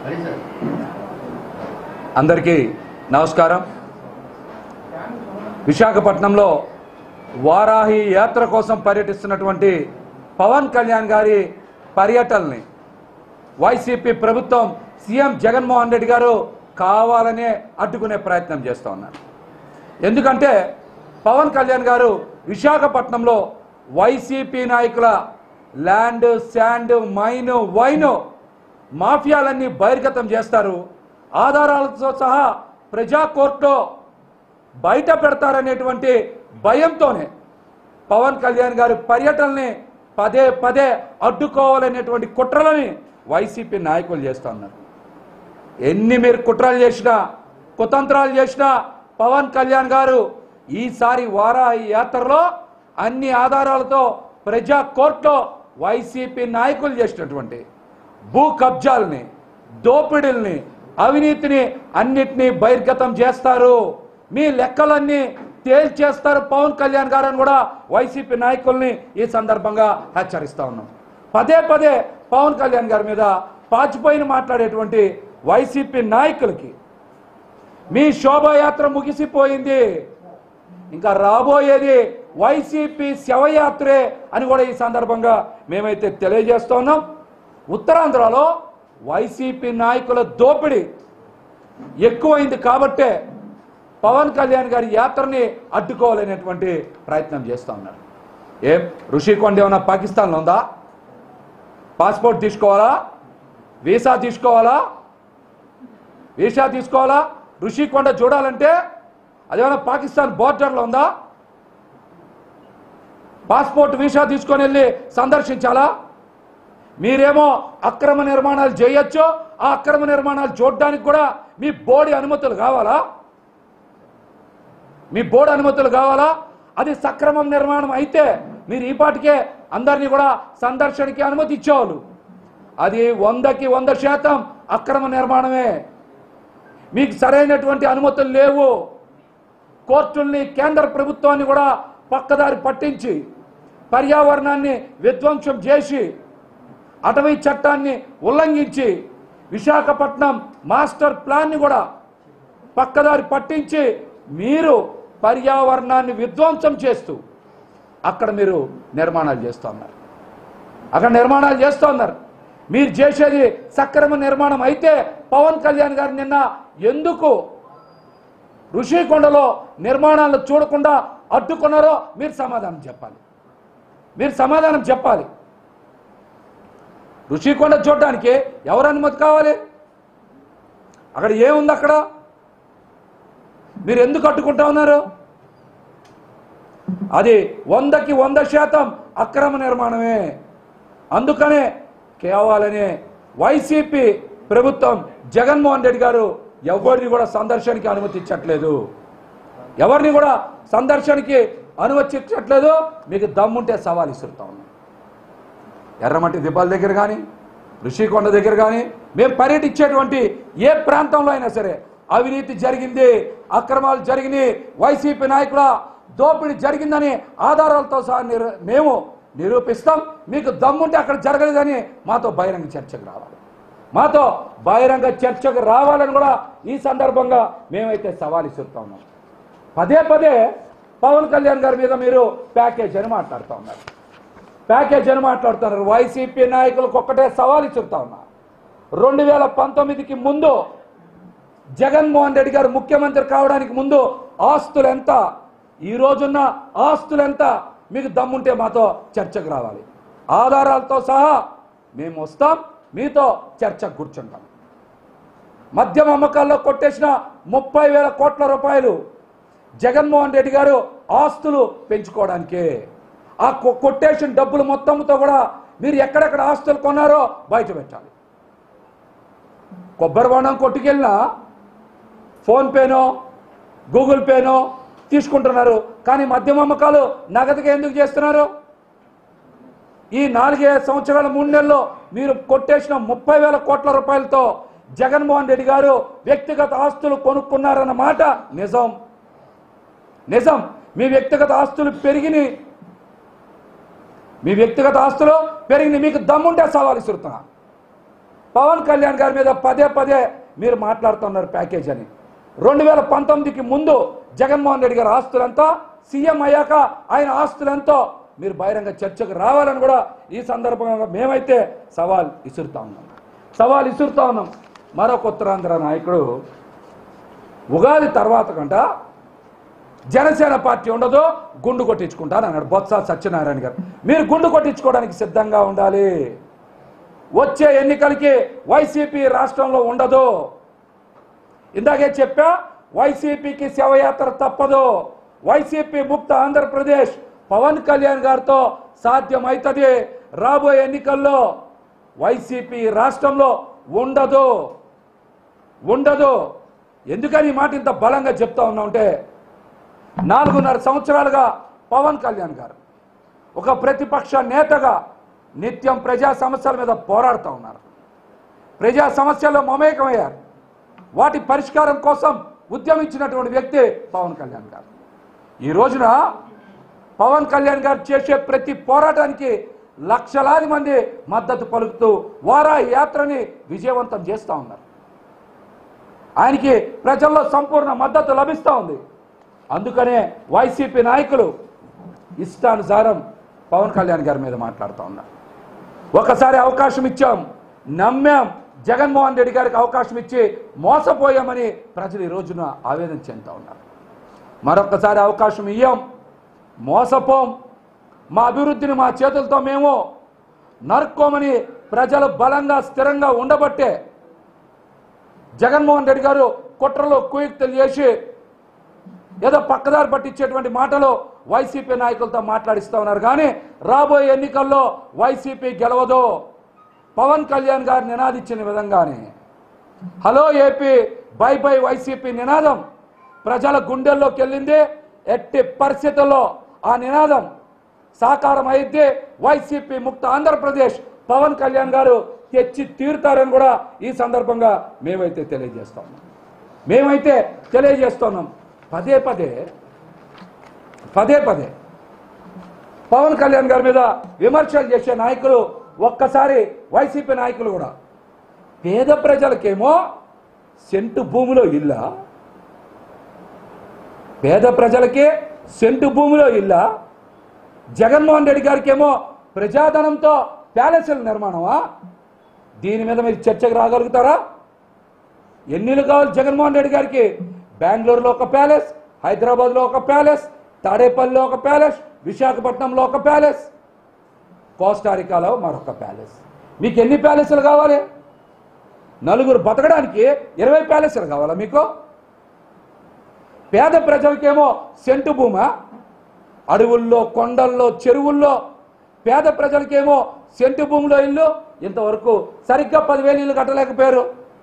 అందరికీ నమస్కారం విశాఖపట్నంలో వారాహి యాత్ర కోసం పర్యటిస్తున్నటువంటి పవన్ కళ్యాణ్ గారి పర్యటనని వైసీపీ ప్రభుత్వం సీఎం జగన్మోహన్ రెడ్డి గారు కావాలనే అడ్డుకునే ప్రయత్నం చేస్తూ ఉన్నారు ఎందుకంటే పవన్ కళ్యాణ్ గారు విశాఖపట్నంలో వైసీపీ నాయకుల ల్యాండ్ శాండ్ మైన్ వైన్ మాఫియాలన్నీ బహిర్గతం చేస్తారు ఆధారాలతో సహా ప్రజా కోర్టులో బయట పెడతారనేటువంటి భయంతోనే పవన్ కళ్యాణ్ గారి పర్యటనని పదే పదే అడ్డుకోవాలనేటువంటి కుట్రలని వైసీపీ నాయకులు చేస్తున్నారు ఎన్ని మీరు కుట్రలు చేసినా కుతంత్రాలు చేసినా పవన్ కళ్యాణ్ గారు ఈసారి వారాహి యాత్రలో అన్ని ఆధారాలతో ప్రజా కోర్టులో వైసీపీ నాయకులు చేసినటువంటి భూ కబ్జాలని దోపిడీల్ని అవినీతిని అన్నిటినీ బహిర్గతం చేస్తారు మీ లెక్కలన్నీ తేల్చేస్తారు పవన్ కళ్యాణ్ గారు అని కూడా వైసీపీ నాయకుల్ని ఈ సందర్భంగా హెచ్చరిస్తా ఉన్నాం పదే పదే పవన్ కళ్యాణ్ గారి మీద పాచిపోయిన మాట్లాడేటువంటి వైసీపీ నాయకులకి మీ శోభాయాత్ర ముగిసిపోయింది ఇంకా రాబోయేది వైసీపీ శవయాత్రే అని కూడా ఈ సందర్భంగా మేమైతే తెలియజేస్తున్నాం ఉత్తరాంధ్రలో వైసీపీ నాయకుల దోపిడీ ఎక్కువైంది కాబట్టే పవన్ కళ్యాణ్ గారి యాత్రని అడ్డుకోవాలనేటువంటి ప్రయత్నం చేస్తూ ఉన్నారు ఏం ఋషికొండ ఏమన్నా పాకిస్తాన్లో ఉందా పాస్పోర్ట్ తీసుకోవాలా వీసా తీసుకోవాలా వీసా తీసుకోవాలా ఋషికొండ చూడాలంటే అదేమన్నా పాకిస్తాన్ బోర్డర్లో ఉందా పాస్పోర్ట్ వీసా తీసుకొని వెళ్ళి సందర్శించాలా మీరేమో అక్రమ నిర్మాణాలు చేయొచ్చు ఆ అక్రమ నిర్మాణాలు చూడడానికి కూడా మీ బోర్డు అనుమతులు కావాలా మీ బోర్డు అనుమతులు కావాలా అది సక్రమం నిర్మాణం అయితే మీరు ఈ పాటికే అందరినీ కూడా సందర్శనకి అనుమతి ఇచ్చేవాళ్ళు అది వందకి వంద శాతం అక్రమ నిర్మాణమే మీకు సరైనటువంటి అనుమతులు లేవు కోర్టుల్ని కేంద్ర ప్రభుత్వాన్ని కూడా పక్కదారి పట్టించి పర్యావరణాన్ని విధ్వంసం చేసి అటవీ చట్టాన్ని ఉల్లంఘించి విశాఖపట్నం మాస్టర్ ప్లాన్ని కూడా పక్కదారి పట్టించి మీరు పర్యావరణాన్ని విధ్వంసం చేస్తూ అక్కడ మీరు నిర్మాణాలు చేస్తూ ఉన్నారు అక్కడ నిర్మాణాలు చేస్తూ ఉన్నారు మీరు చేసేది సక్రమ నిర్మాణం అయితే పవన్ కళ్యాణ్ గారు నిన్న ఎందుకు ఋషికొండలో నిర్మాణాలను చూడకుండా అడ్డుకున్నారో మీరు సమాధానం చెప్పాలి మీరు సమాధానం చెప్పాలి ఋషికొండ చూడడానికి ఎవరు అనుమతి కావాలి అక్కడ ఏముంది అక్కడ మీరు ఎందుకు అడ్డుకుంటా ఉన్నారు అది వందకి వంద శాతం అక్రమ నిర్మాణమే అందుకనే కేవలనే వైసీపీ ప్రభుత్వం జగన్మోహన్ రెడ్డి గారు ఎవరిని కూడా సందర్శనకి అనుమతించట్లేదు ఎవరిని కూడా సందర్శనకి అనుమతించట్లేదు మీకు దమ్ముంటే సవాల్ ఇస్తుతా ఉన్నాం ఎర్రమట్టి దిబ్బాల దగ్గర కానీ ఋషికొండ దగ్గర కానీ మేము పర్యటించేటువంటి ఏ ప్రాంతంలో అయినా సరే అవినీతి జరిగింది అక్రమాలు జరిగినాయి వైసీపీ నాయకుల దోపిడీ జరిగిందని ఆధారాలతో సహా నిరు మేము నిరూపిస్తాం మీకు దమ్ముంటే అక్కడ జరగలేదని మాతో బహిరంగ చర్చకు రావాలి మాతో బహిరంగ చర్చకు రావాలని కూడా ఈ సందర్భంగా మేమైతే సవాల్ ఇస్తుతా ఉన్నాం పదే పదే పవన్ కళ్యాణ్ గారి మీద మీరు ప్యాకేజ్ అని మాట్లాడుతూ ఉన్నారు ప్యాకేజ్ అని మాట్లాడుతున్నారు వైసీపీ నాయకులకు ఒక్కటే సవాల్ ఇచ్చుతా ఉన్నా రెండు వేల పంతొమ్మిదికి ముందు జగన్మోహన్ రెడ్డి గారు ముఖ్యమంత్రి కావడానికి ముందు ఆస్తులు ఎంత ఈ రోజున్న ఆస్తులు ఎంత మీకు దమ్ముంటే మాతో చర్చకు రావాలి ఆధారాలతో సహా మేము వస్తాం మీతో చర్చకు కూర్చుంటాం మద్యం అమ్మకాల్లో కొట్టేసిన ముప్పై వేల కోట్ల రూపాయలు జగన్మోహన్ రెడ్డి గారు ఆస్తులు పెంచుకోవడానికే ఆ కొ- కొట్టేసిన డబ్బులు మొత్తంతో కూడా మీరు ఎక్కడెక్కడ ఆస్తులు కొన్నారో బయట పెట్టాలి కొబ్బరి బొండం కొట్టుకెళ్ళినా ఫోన్పేనో గూగుల్ పేనో తీసుకుంటున్నారు కానీ మద్యం అమ్మకాలు నగదుగా ఎందుకు చేస్తున్నారు ఈ నాలుగే సంవత్సరాల మూడు నెలల్లో మీరు కొట్టేసిన ముప్పై వేల కోట్ల రూపాయలతో జగన్మోహన్ రెడ్డి గారు వ్యక్తిగత ఆస్తులు కొనుక్కున్నారన్న మాట నిజం నిజం మీ వ్యక్తిగత ఆస్తులు పెరిగినాయి మీ వ్యక్తిగత ఆస్తులు పెరిగింది మీకు దమ్ముంటే సవాల్ ఇస్తున్నా పవన్ కళ్యాణ్ గారి మీద పదే పదే మీరు మాట్లాడుతున్నారు ప్యాకేజ్ అని రెండు వేల పంతొమ్మిదికి ముందు జగన్మోహన్ రెడ్డి గారి ఆస్తులంతా సీఎం అయ్యాక ఆయన ఆస్తులంతో మీరు బహిరంగ చర్చకు రావాలని కూడా ఈ సందర్భంగా మేమైతే సవాల్ విసురుతా ఉన్నాం సవాల్ విసురుతా ఉన్నాం మరొక ఉత్తరాంధ్ర నాయకుడు ఉగాది తర్వాత కంట జనసేన పార్టీ ఉండదు గుండు కొట్టించుకుంటాను అన్నాడు బొత్స సత్యనారాయణ గారు మీరు గుండు కొట్టించుకోవడానికి సిద్ధంగా ఉండాలి వచ్చే ఎన్నికలకి వైసీపీ రాష్ట్రంలో ఉండదు ఇందాకే చెప్పా వైసీపీకి శవయాత్ర తప్పదు వైసీపీ ముక్త ఆంధ్రప్రదేశ్ పవన్ కళ్యాణ్ గారితో సాధ్యమవుతుంది రాబోయే ఎన్నికల్లో వైసీపీ రాష్ట్రంలో ఉండదు ఉండదు ఎందుకని ఈ మాట ఇంత బలంగా చెప్తా ఉన్నా అంటే నాలుగున్నర సంవత్సరాలుగా పవన్ కళ్యాణ్ గారు ఒక ప్రతిపక్ష నేతగా నిత్యం ప్రజా సమస్యల మీద పోరాడుతూ ఉన్నారు ప్రజా సమస్యల్లో మమేకమయ్యారు వాటి పరిష్కారం కోసం ఉద్యమించినటువంటి వ్యక్తి పవన్ కళ్యాణ్ గారు ఈ రోజున పవన్ కళ్యాణ్ గారు చేసే ప్రతి పోరాటానికి లక్షలాది మంది మద్దతు పలుకుతూ వారా యాత్రని విజయవంతం చేస్తూ ఉన్నారు ఆయనకి ప్రజల్లో సంపూర్ణ మద్దతు లభిస్తూ ఉంది అందుకనే వైసీపీ నాయకులు ఇష్టానుసారం పవన్ కళ్యాణ్ గారి మీద మాట్లాడుతూ ఉన్నారు ఒకసారి అవకాశం ఇచ్చాం నమ్మాం జగన్మోహన్ రెడ్డి గారికి అవకాశం ఇచ్చి మోసపోయామని ప్రజలు ఈ రోజున ఆవేదన చెందుతా ఉన్నారు మరొకసారి అవకాశం ఇయ్యాం మోసపోం మా అభివృద్ధిని మా చేతులతో మేము నరుక్కోమని ప్రజలు బలంగా స్థిరంగా ఉండబట్టే జగన్మోహన్ రెడ్డి గారు కుట్రలో కుయుక్తులు చేసి ఏదో పక్కదారి పట్టించేటువంటి మాటలు వైసీపీ నాయకులతో మాట్లాడిస్తా ఉన్నారు కానీ రాబోయే ఎన్నికల్లో వైసీపీ గెలవదు పవన్ కళ్యాణ్ గారు నినాదించిన విధంగానే hello AP bye bye YCP నినాదం ప్రజల గుండెల్లోకి వెళ్ళింది ఎట్టి పరిస్థితుల్లో ఆ నినాదం సాకారం అయితే వైసీపీ ముక్త ఆంధ్రప్రదేశ్ పవన్ కళ్యాణ్ గారు తెచ్చి తీరుతారని కూడా ఈ సందర్భంగా మేమైతే తెలియజేస్తాం మేమైతే తెలియజేస్తున్నాం పదే పదే పదే పదే పవన్ కళ్యాణ్ గారి మీద విమర్శలు చేసే నాయకులు ఒక్కసారి వైసీపీ నాయకులు కూడా పేద ప్రజలకేమో సెంటు భూమిలో ఇల్లా పేద ప్రజలకే సెంటు భూమిలో ఇల్లా జగన్మోహన్ రెడ్డి గారికి ఏమో ప్రజాధనంతో ప్యాలెస్ల నిర్మాణమా దీని మీద మీరు చర్చకు రాగలుగుతారా ఎన్నిలు కావాలి జగన్మోహన్ రెడ్డి గారికి బెంగళూరులో ఒక ప్యాలెస్ హైదరాబాద్లో ఒక ప్యాలెస్ తాడేపల్లిలో ఒక ప్యాలెస్ విశాఖపట్నంలో ఒక ప్యాలెస్ కోస్టారికాలో మరొక ప్యాలెస్ మీకు ఎన్ని ప్యాలెస్లు కావాలి నలుగురు బతకడానికి ఇరవై ప్యాలెస్లు కావాలా మీకు పేద ప్రజలకేమో సెంటు భూమా అడవుల్లో కొండల్లో చెరువుల్లో పేద ప్రజలకేమో సెంటు భూమిలో ఇల్లు ఇంతవరకు సరిగ్గా పదివేలు ఇల్లు కట్టలేకపోయారు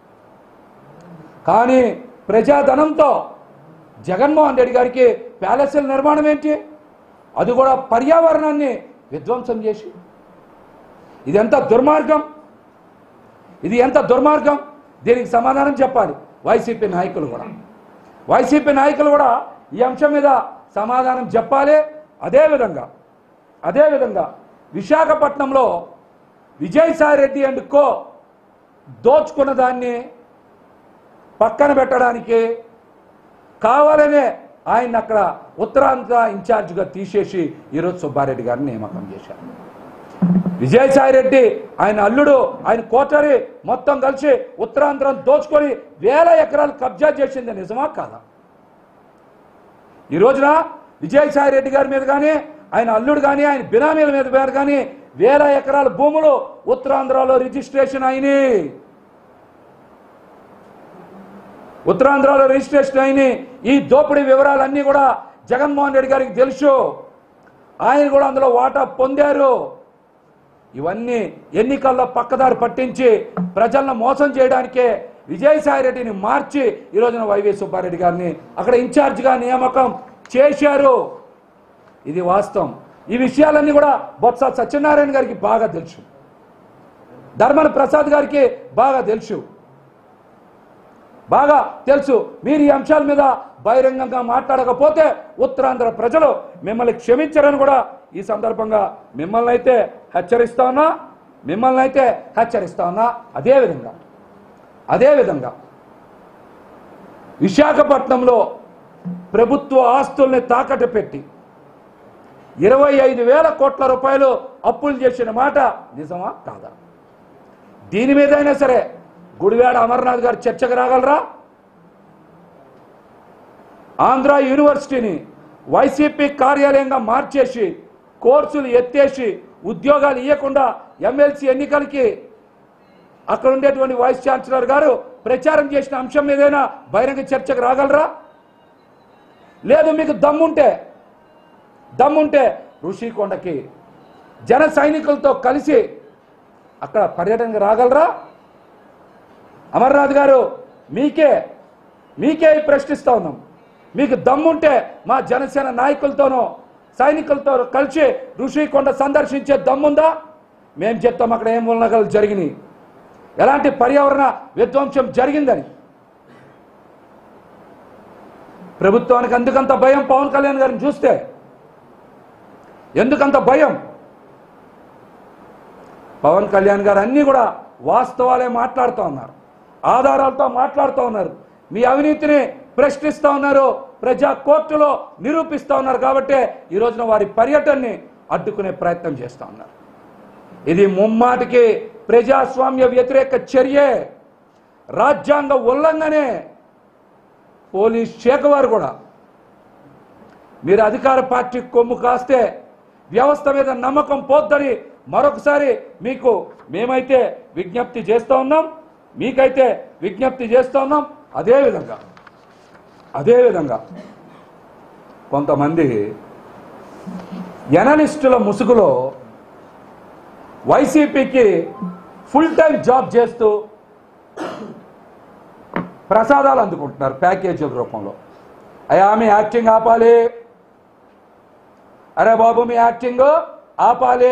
కానీ ప్రజాధనంతో జగన్మోహన్ రెడ్డి గారికి ప్యాలెస్ల నిర్మాణం ఏంటి అది కూడా పర్యావరణాన్ని విధ్వంసం చేసి ఇది ఎంత దుర్మార్గం ఇది ఎంత దుర్మార్గం దీనికి సమాధానం చెప్పాలి వైసీపీ నాయకులు కూడా వైసీపీ నాయకులు కూడా ఈ అంశం మీద సమాధానం చెప్పాలి అదేవిధంగా అదేవిధంగా విశాఖపట్నంలో విజయసాయి రెడ్డి అండ్ కో దోచుకున్న దాన్ని పక్కన పెట్టడానికి కావాలనే ఆయన అక్కడ ఉత్తరాంధ్ర ఇన్ఛార్జిగా తీసేసి ఈరోజు సుబ్బారెడ్డి గారిని నియామకం చేశారు విజయసాయి రెడ్డి ఆయన అల్లుడు ఆయన కోటరి మొత్తం కలిసి ఉత్తరాంధ్రం దోచుకొని వేల ఎకరాలు కబ్జా చేసింది నిజమా కాదా ఈ రోజున విజయసాయి రెడ్డి గారి మీద కానీ ఆయన అల్లుడు కానీ ఆయన బినామీల మీద పేరు కానీ వేల ఎకరాల భూములు ఉత్తరాంధ్రలో రిజిస్ట్రేషన్ అయినాయి ఉత్తరాంధ్రలో రిజిస్ట్రేషన్ అయినాయి ఈ దోపిడీ వివరాలన్నీ కూడా జగన్మోహన్ రెడ్డి గారికి తెలుసు ఆయన కూడా అందులో వాటా పొందారు ఇవన్నీ ఎన్నికల్లో పక్కదారి పట్టించి ప్రజలను మోసం చేయడానికే విజయసాయి రెడ్డిని మార్చి ఈ రోజున వైవి సుబ్బారెడ్డి గారిని అక్కడ ఇన్ఛార్జిగా నియామకం చేశారు ఇది వాస్తవం ఈ విషయాలన్నీ కూడా బొత్స సత్యనారాయణ గారికి బాగా తెలుసు ధర్మన ప్రసాద్ గారికి బాగా తెలుసు బాగా తెలుసు మీరు ఈ అంశాల మీద బహిరంగంగా మాట్లాడకపోతే ఉత్తరాంధ్ర ప్రజలు మిమ్మల్ని క్షమించరని కూడా ఈ సందర్భంగా మిమ్మల్ని అయితే హెచ్చరిస్తా ఉన్నా మిమ్మల్ని అయితే హెచ్చరిస్తా ఉన్నా అదేవిధంగా అదేవిధంగా విశాఖపట్నంలో ప్రభుత్వ ఆస్తుల్ని తాకట్టు పెట్టి ఇరవై ఐదు వేల కోట్ల రూపాయలు అప్పులు చేసిన మాట నిజమా కాదా దీని మీదైనా సరే గుడివాడ అమర్నాథ్ గారు చర్చకు రాగలరా ఆంధ్ర యూనివర్సిటీని వైసీపీ కార్యాలయంగా మార్చేసి కోర్సులు ఎత్తేసి ఉద్యోగాలు ఇవ్వకుండా ఎమ్మెల్సీ ఎన్నికలకి అక్కడ ఉండేటువంటి వైస్ ఛాన్సలర్ గారు ప్రచారం చేసిన అంశం మీదైనా బహిరంగ చర్చకు రాగలరా లేదు మీకు దమ్ముంటే దమ్ముంటే ఋషికొండకి జన సైనికులతో కలిసి అక్కడ పర్యటనకు రాగలరా అమర్నాథ్ గారు మీకే మీకే ఈ ప్రశ్నిస్తా ఉన్నాం మీకు దమ్ముంటే మా జనసేన నాయకులతోనో సైనికులతో కలిసి ఋషికొండ సందర్శించే దమ్ముందా మేము చెప్తాం అక్కడ ఏం ఉల్లగలు జరిగినాయి ఎలాంటి పర్యావరణ విధ్వంసం జరిగిందని ప్రభుత్వానికి ఎందుకంత భయం పవన్ కళ్యాణ్ గారిని చూస్తే ఎందుకంత భయం పవన్ కళ్యాణ్ గారు అన్నీ కూడా వాస్తవాలే మాట్లాడుతూ ఉన్నారు ఆధారాలతో మాట్లాడుతూ ఉన్నారు మీ అవినీతిని ప్రశ్నిస్తూ ఉన్నారు ప్రజా కోర్టులో నిరూపిస్తూ ఉన్నారు కాబట్టి ఈ రోజున వారి పర్యటనని అడ్డుకునే ప్రయత్నం చేస్తూ ఉన్నారు ఇది ముమ్మాటికి ప్రజాస్వామ్య వ్యతిరేక చర్యే రాజ్యాంగ ఉల్లంఘనే పోలీస్ శాఖ వారు కూడా మీరు అధికార పార్టీ కొమ్ము కాస్తే వ్యవస్థ మీద నమ్మకం పోద్దని మరొకసారి మీకు మేమైతే విజ్ఞప్తి చేస్తూ ఉన్నాం మీకైతే విజ్ఞప్తి చేస్తూ ఉన్నాం అదేవిధంగా అదేవిధంగా కొంతమంది ఎనలిస్టుల ముసుగులో వైసీపీకి ఫుల్ టైం జాబ్ చేస్తూ ప్రసాదాలు అందుకుంటున్నారు ప్యాకేజీల రూపంలో అయ్యా మీ యాక్టింగ్ ఆపాలి అరే బాబు మీ యాక్టింగ్ ఆపాలి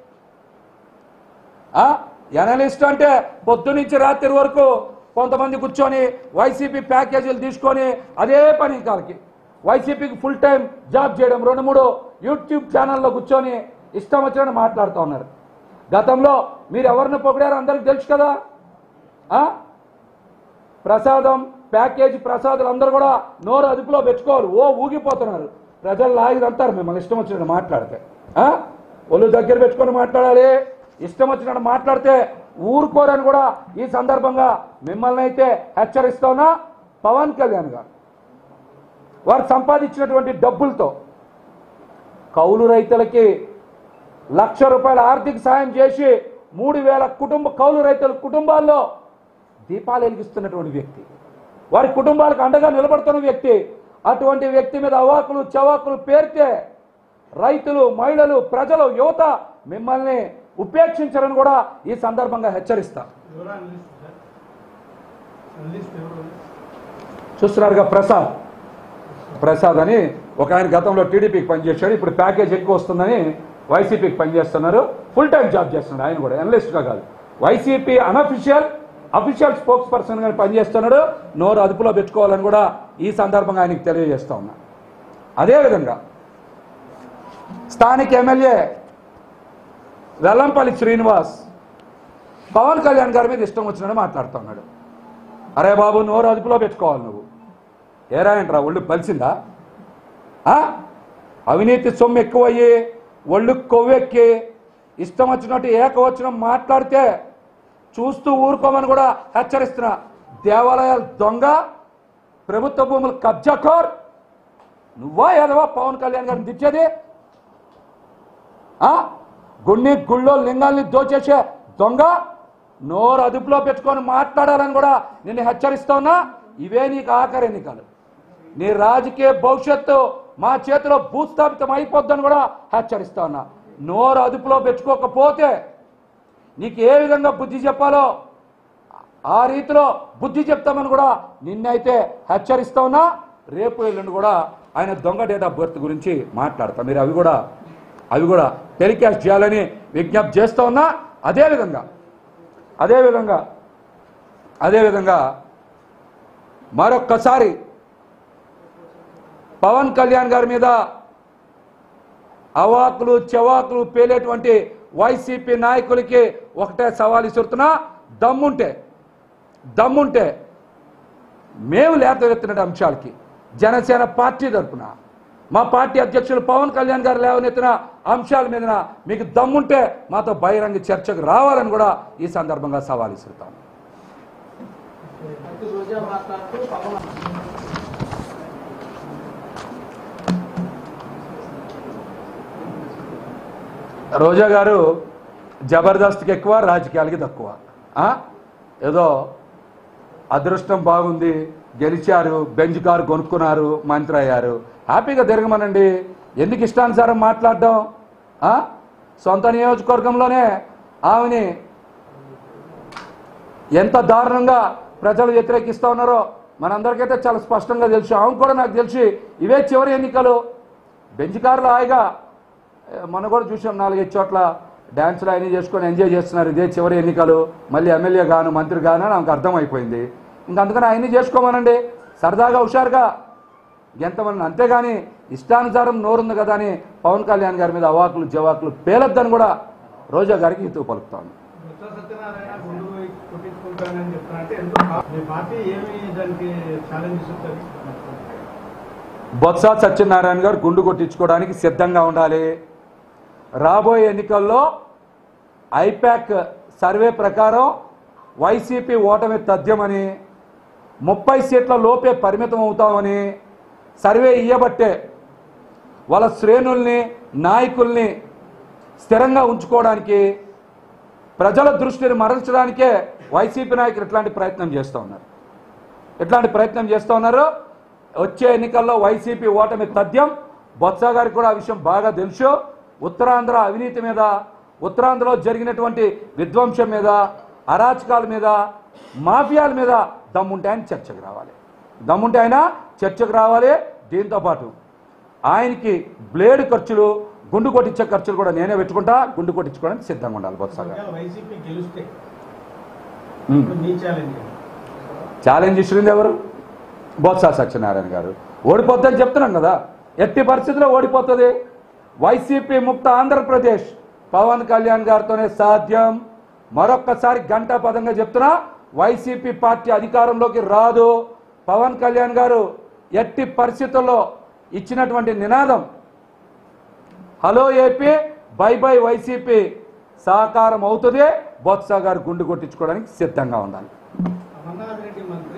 ఎనలిస్ట్ అంటే పొద్దు నుంచి రాత్రి వరకు కొంతమంది కూర్చొని వైసీపీ ప్యాకేజీలు తీసుకొని అదే పని కాలకి వైసీపీకి ఫుల్ టైం జాబ్ చేయడం రెండు మూడు యూట్యూబ్ ఛానల్లో కూర్చొని ఇష్టం వచ్చినట్టు మాట్లాడుతూ ఉన్నారు గతంలో మీరు ఎవరిని పొగిడారో అందరికి తెలుసు కదా ఆ? ప్రసాదం ప్యాకేజీ ప్రసాదాలు అందరూ కూడా నోరు అదుపులో పెట్టుకోవాలి ఓ ఊగిపోతున్నారు ప్రజలు లాగి అంటారు మిమ్మల్ని ఇష్టం వచ్చినట్టు మాట్లాడితే ఆ? ఒళ్ళు దగ్గర పెట్టుకొని మాట్లాడాలి ఇష్టం వచ్చినట్టు మాట్లాడితే ఊరుకోరని కూడా ఈ సందర్భంగా మిమ్మల్ని అయితే హెచ్చరిస్తున్నా పవన్ కళ్యాణ్ గారు వారు సంపాదించినటువంటి డబ్బులతో కౌలు రైతులకి లక్ష రూపాయల ఆర్థిక సాయం చేసి మూడు వేల కుటుంబ కౌలు రైతుల కుటుంబాల్లో దీపాలు వెలిగిస్తున్నటువంటి వ్యక్తి వారి కుటుంబాలకు అండగా నిలబడుతున్న వ్యక్తి అటువంటి వ్యక్తి మీద అవాకులు చవాకులు పేరితే రైతులు మహిళలు ప్రజలు యువత మిమ్మల్ని ఉపేక్షించరని కూడా ఈ సందర్భంగా హెచ్చరిస్తా ఎవరు అనలిస్ట్ సార్ అనలిస్ట్ ఎవరు చూస్తున్నారుగా ప్రసాద్ ప్రసాద్ అని ఒక ఆయన గతంలో టీడీపీకి పనిచేశాడు ఇప్పుడు ప్యాకేజ్ ఎక్కువ వస్తుందని వైసీపీకి పనిచేస్తున్నారు ఫుల్ టైం జాబ్ చేస్తున్నాడు ఆయన కూడా అనలిస్ట్గా కాదు YCP unofficial official spokesperson గా పనిచేస్తున్నాడు నోరు అదుపులో పెట్టుకోవాలని కూడా ఈ సందర్భంగా ఆయనకి తెలియజేస్తా ఉన్నా అదేవిధంగా స్థానిక ఎమ్మెల్యే వెల్లంపల్లి శ్రీనివాస్ పవన్ కళ్యాణ్ గారి మీద ఇష్టం వచ్చినట్టు మాట్లాడుతున్నాడు అరే బాబు నోరు అదుపులో పెట్టుకోవాలి నువ్వు ఏరా ఏంట్రా ఒళ్ళు పలిసిందా ఆ? అవినీతి సొమ్ము ఎక్కువయ్యి ఒళ్ళు కొవ్వెక్కి ఇష్టం వచ్చినట్టు ఏకవచనం మాట్లాడితే చూస్తూ ఊరుకోమని కూడా హెచ్చరిస్తున్నా దేవాలయాల దొంగ ప్రభుత్వ భూములు కబ్జాకోర్ నువ్వా ఏదవా పవన్ కళ్యాణ్ గారిని తెచ్చేది ఆ? గుణ్ణి గుళ్ళో లింగాల్ని దోచేసే దొంగ నోరు అదుపులో పెట్టుకొని మాట్లాడాలని కూడా నిన్ను హెచ్చరిస్తున్నా ఇవే నీకు ఆఖరి ఎన్నికలు నీ రాజకీయ భవిష్యత్తు మా చేతిలో భూస్థాపితం అయిపోద్దని కూడా హెచ్చరిస్తా ఉన్నా నోరు అదుపులో పెట్టుకోకపోతే నీకు ఏ విధంగా బుద్ధి చెప్పాలో ఆ రీతిలో బుద్ధి చెప్తామని కూడా నిన్నైతే హెచ్చరిస్తా ఉన్నా రేపు ఎల్లుండి కూడా ఆయన దొంగ డేట్ ఆఫ్ బర్త్ గురించి మాట్లాడతాం మీరు అవి కూడా అవి కూడా టెలికాస్ట్ చేయాలని విజ్ఞప్తి చేస్తూ ఉన్నా అదేవిధంగా అదేవిధంగా అదేవిధంగా మరొక్కసారి పవన్ కళ్యాణ్ గారి మీద అవాకులు చెవాకులు పేలేటువంటి వైసీపీ నాయకులకి ఒకటే సవాల్ ఇస్తున్నా దమ్ముంటే దమ్ముంటే మేము లేతవెత్తిన అంశాలకి జనసేన పార్టీ తరపున మా పార్టీ అధ్యక్షులు పవన్ కళ్యాణ్ గారు లేవనెత్తిన అంశాల మీద మీకు దమ్ముంటే మాతో బహిరంగ చర్చకు రావాలని కూడా ఈ సందర్భంగా సవాల్ ఇస్తున్నాం అయితే రోజా మాట్లాడుతూ పవన్ రోజా గారు జబర్దస్త్కి ఎక్కువ రాజకీయాలకి తక్కువ ఆ? ఏదో అదృష్టం బాగుంది గెలిచారు బెంచ్ కారు కొనుక్కున్నారు మంత్రి అయ్యారు హ్యాపీగా తిరగమనండి ఎందుకు ఇష్టానుసారం మాట్లాడడం ఆ? సొంత నియోజకవర్గంలోనే ఆమెని ఎంత దారుణంగా ప్రజలు వ్యతిరేకిస్తూ ఉన్నారో మనందరికైతే చాలా స్పష్టంగా తెలుసు ఆమె కూడా నాకు తెలిసి ఇవే చివరి ఎన్నికలు బెంచ్ కార్లు హాయిగా ఏ, మొన్న కూడా చూసాం నాలుగైదు చోట్ల డ్యాన్సులు అన్నీ చేసుకొని ఎంజాయ్ చేస్తున్నారు ఇదే చివరి ఎన్నికలు మళ్ళీ ఎమ్మెల్యే గాను మంత్రి గాను అని ఆమెకు అర్థమైపోయింది ఇంక అందుకని అవన్నీ చేసుకోమనండి సరదాగా హుషారుగా ఎంతమంది అంతేగాని ఇష్టానుసారం నోరుంది కదా అని పవన్ కళ్యాణ్ గారి మీద అవాకులు జవాకులు పేలొద్దని కూడా రోజా గారికి హితవు పలుకుతాను బొత్స సత్యనారాయణ గుండు పోయి కొట్టించుకుంటానని చెప్తానంటే ఎందుకు మీ పార్టీ ఏమి దానికి ఛాలెంజ్ ఇస్తుంది బొత్స సత్యనారాయణ గారు గుండు కొట్టించుకోవడానికి సిద్ధంగా ఉండాలి రాబోయే ఎన్నికల్లో ఐపాక్ సర్వే ప్రకారం వైసీపీ ఓటమి తథ్యమని ముప్పై సీట్ల లోపే పరిమితం అవుతామని సర్వే ఇయ్యబట్టే వాళ్ళ శ్రేణుల్ని నాయకుల్ని స్థిరంగా ఉంచుకోవడానికి ప్రజల దృష్టిని మరల్చడానికే వైసీపీ నాయకులు ఇట్లాంటి ప్రయత్నం చేస్తూ ఉన్నారు ఇట్లాంటి ప్రయత్నం చేస్తూ ఉన్నారు వచ్చే ఎన్నికల్లో వైసీపీ ఓటమి తథ్యం బొత్స గారికి కూడా ఆ విషయం బాగా తెలుసు ఉత్తరాంధ్ర అవినీతి మీద ఉత్తరాంధ్రలో జరిగినటువంటి విధ్వంసం మీద అరాచకాల మీద మాఫియాల మీద దమ్ముంటే ఆయన చర్చకు రావాలి దమ్ముంటే ఆయన చర్చకు రావాలి దీంతో పాటు ఆయనకి బ్లేడ్ ఖర్చులు గుండు కొట్టించే ఖర్చులు కూడా నేనే పెట్టుకుంటా గుండు కొట్టించుకోవడానికి సిద్ధంగా ఉండాలి బొత్స గారు ఒకవేళ వైసీపీ గెలిస్తే ఉమ్. ఇప్పుడు మీ ఛాలెంజ్ ఛాలెంజ్ ఇచ్చింది ఎవరు బొత్స సత్యనారాయణ గారు ఓడిపోద్దని చెప్తున్నాం కదా ఎట్టి పరిస్థితిలో ఓడిపోతుంది వైసీపీ ముక్త ఆంధ్రప్రదేశ్ పవన్ కళ్యాణ్ గారితోనే సాధ్యం మరొక్కసారి గంటా పదంగా చెప్తున్నా వైసీపీ పార్టీ అధికారంలోకి రాదు పవన్ కళ్యాణ్ గారు ఎట్టి పరిస్థితుల్లో ఇచ్చినటువంటి నినాదం hello AP bye bye YCP సహకారం అవుతుంది బొత్స గారు గుండు కొట్టించుకోవడానికి సిద్ధంగా ఉండాలి అమర్నాథ్ రెడ్డి మంత్రి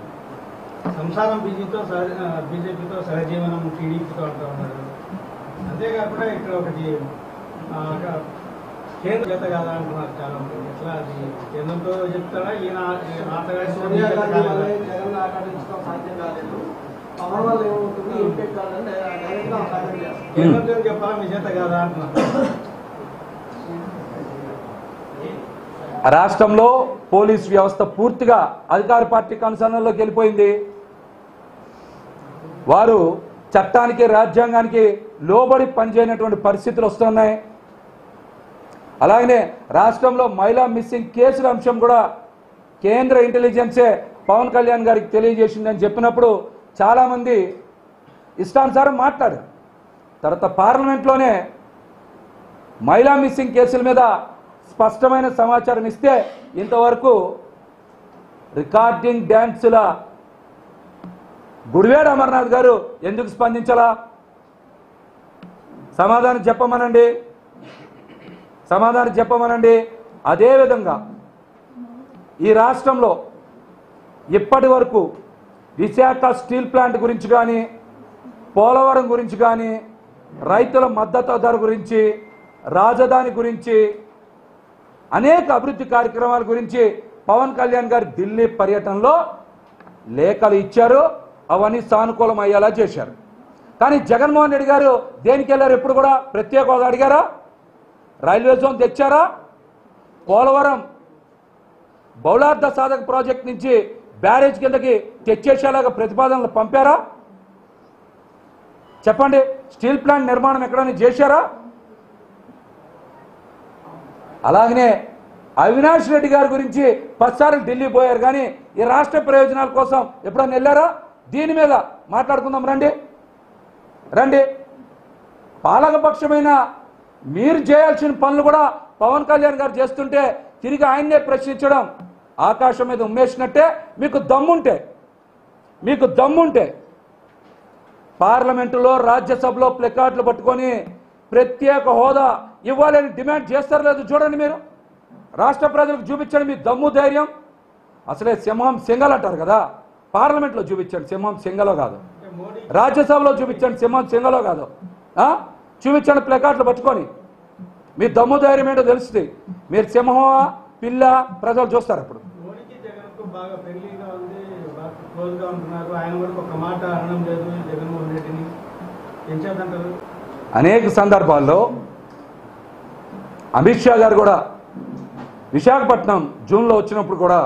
సంసారం బీజేపీతో బీజేపీతో సహజీవనం టీడీపీతో అంటూ ఉన్నారు అంతేకాకుండా ఇక్కడ ఒకటి ఆ, ఒక కేంద్ర చేత కాదా అంటున్నారు చాలా మంది ఎట్లా అది కేంద్రంతో చెప్తారా ఈయన ఆటగాడి సోనియా గాంధీ వల్లే జగన్ ఆటడించడం సాధ్యం కాలేదు పవన్ వల్ల ఏమవుతుంది ఇంపాక్ట్ కావాలని డైరెక్ట్ గా సాధ్యం చేస్తారు కేంద్రంతో చెప్పాలా మీ చేత కాదా అంటున్నారు రాష్ట్రంలో పోలీస్ వ్యవస్థ పూర్తిగా అధికార పార్టీ కనుసరణలోకి వెళ్ళిపోయింది వారు చట్టానికి రాజ్యాంగానికి లోబడి పనిచేయనటువంటి పరిస్థితులు వస్తున్నాయి అలాగనే రాష్ట్రంలో మహిళా మిస్సింగ్ కేసుల అంశం కూడా కేంద్ర ఇంటెలిజెన్సే పవన్ కళ్యాణ్ గారికి తెలియజేసిందని చెప్పినప్పుడు చాలామంది ఇష్టానుసారం మాట్లాడారు తర్వాత పార్లమెంట్లోనే మహిళా మిస్సింగ్ కేసుల మీద స్పష్టమైన సమాచారం ఇస్తే ఇంతవరకు రికార్డింగ్ డ్యాన్సుల గుడివేడ అమర్నాథ్ గారు ఎందుకు స్పందించాలా సమాధానం చెప్పమనండి సమాధానం చెప్పమనండి అదేవిధంగా ఈ రాష్ట్రంలో ఇప్పటి వరకు విశాఖ స్టీల్ ప్లాంట్ గురించి కానీ పోలవరం గురించి కానీ రైతుల మద్దతు ధర గురించి రాజధాని గురించి అనేక అభివృద్ధి కార్యక్రమాల గురించి పవన్ కళ్యాణ్ గారు ఢిల్లీ పర్యటనలో లేఖలు ఇచ్చారు అవన్నీ సానుకూలం అయ్యేలా చేశారు కానీ జగన్మోహన్ రెడ్డి గారు దేనికి వెళ్ళారు ఎప్పుడు కూడా ప్రత్యేక హోదా అడిగారా రైల్వే జోన్ తెచ్చారా పోలవరం బౌలార్థ సాధక ప్రాజెక్ట్ నుంచి బ్యారేజ్ కిందకి తెచ్చేసేలాగా ప్రతిపాదనలు పంపారా చెప్పండి స్టీల్ ప్లాంట్ నిర్మాణం ఎక్కడైనా చేశారా అలాగనే అవినాష్ రెడ్డి గారి గురించి పదిసార్లు ఢిల్లీ పోయారు కానీ ఈ రాష్ట్ర ప్రయోజనాల కోసం ఎప్పుడైనా వెళ్ళారా దీని మీద మాట్లాడుకుందాం రండి రండి పాలకపక్షమైన మీరు చేయాల్సిన పనులు కూడా పవన్ కళ్యాణ్ గారు చేస్తుంటే తిరిగి ఆయన్నే ప్రశ్నించడం ఆకాశం మీద ఉమ్మేసినట్టే మీకు దమ్ముంటే మీకు దమ్ముంటే పార్లమెంటులో రాజ్యసభలో ప్లెకార్డులు పట్టుకొని ప్రత్యేక హోదా ఇవ్వాలని డిమాండ్ చేస్తారు లేదు చూడండి మీరు రాష్ట్ర ప్రజలకు చూపించండి మీ దమ్ము ధైర్యం అసలే సింహం సింగల్ అంటారు కదా పార్లమెంట్లో చూపించండి సింహం సింగలో కాదు అంటే మోడీ రాజ్యసభలో చూపించండి సింహం సింగలో కాదు ఆ? చూపించండి ప్లెకార్డులు పట్టుకొని మీ దమ్ము ధైర్యం ఏంటో తెలుస్తుంది మీరు సింహమా పిల్ల ప్రజలు చూస్తారు అప్పుడు మోడీకి జగన్ కు బాగా ఫ్రెండ్లీగా ఉంది బాగా క్లోజ్ గా ఉంటున్నారు ఆయన కూడా ఒక మాట అనడం లేదు జగన్మోహన్ రెడ్డిని ఏం చేద్దంటారు అనేక సందర్భాల్లో అమిత్ షా గారు కూడా విశాఖపట్నం జూన్లో వచ్చినప్పుడు కూడా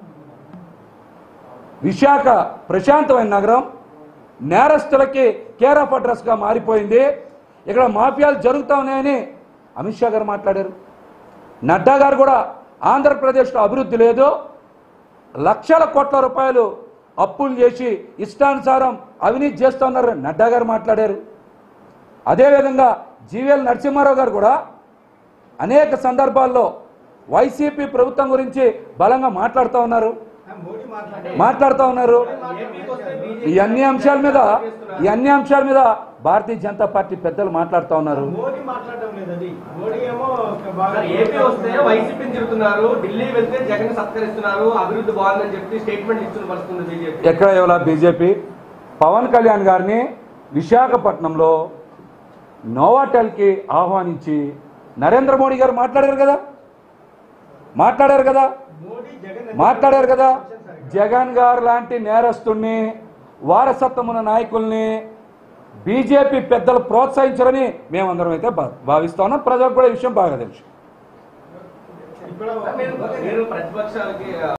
విశాఖ ప్రశాంతమైన నగరం నేరస్తులకి కేర్ ఆఫ్ అడ్రస్గా మారిపోయింది ఇక్కడ మాఫియాలు జరుగుతా ఉన్నాయని అమిత్ షా గారు మాట్లాడారు నడ్డా గారు కూడా ఆంధ్రప్రదేశ్లో అభివృద్ధి లేదు లక్షల కోట్ల రూపాయలు అప్పులు చేసి ఇష్టానుసారం అవినీతి చేస్తున్నారు నడ్డా గారు మాట్లాడారు అదేవిధంగా జీవీఎల్ నరసింహారావు గారు కూడా అనేక సందర్భాల్లో వైసీపీ ప్రభుత్వం గురించి బలంగా మాట్లాడుతూ ఉన్నారు ఆ, మోడీ మాట్లాడే మాట్లాడుతూ ఉన్నారు ఈ అన్ని అంశాల మీద ఈ అన్ని అంశాల మీద భారతీయ జనతా పార్టీ పెద్దలు మాట్లాడుతూ ఉన్నారు మోడీ మాట్లాడడం లేదు అది మోడీ ఏమో ఒక బాగా సార్, ఏపీ వస్తే వైసీపీని తిరుగుతున్నారు ఢిల్లీ వెళ్తే జగన్ సత్కరిస్తున్నారు అభివృద్ధి బాగుందని చెప్పి స్టేట్మెంట్ ఇస్తున్న పరిస్థితి ఉంది బీజేపీ ఎక్కడ ఇవ్వాల బీజేపీ పవన్ కళ్యాణ్ గారిని విశాఖపట్నంలో నోవాటెల్కి ఆహ్వానించి నరేంద్ర మోడీ గారు మాట్లాడారు కదా మాట్లాడారు కదా మోడీ జగన్ మాట్లాడారు కదా జగన్ గారు లాంటి నేరస్తుల్ని వారసత్వం ఉన్న నాయకుల్ని బీజేపీ పెద్దలు ప్రోత్సహించరని మేమందరం అయితే భా- భావిస్తా ఉన్నాం ప్రజలకు కూడా ఈ విషయం బాగా తెలుసు ఇక్కడ మీరు మీరు ప్రతిపక్షాలకి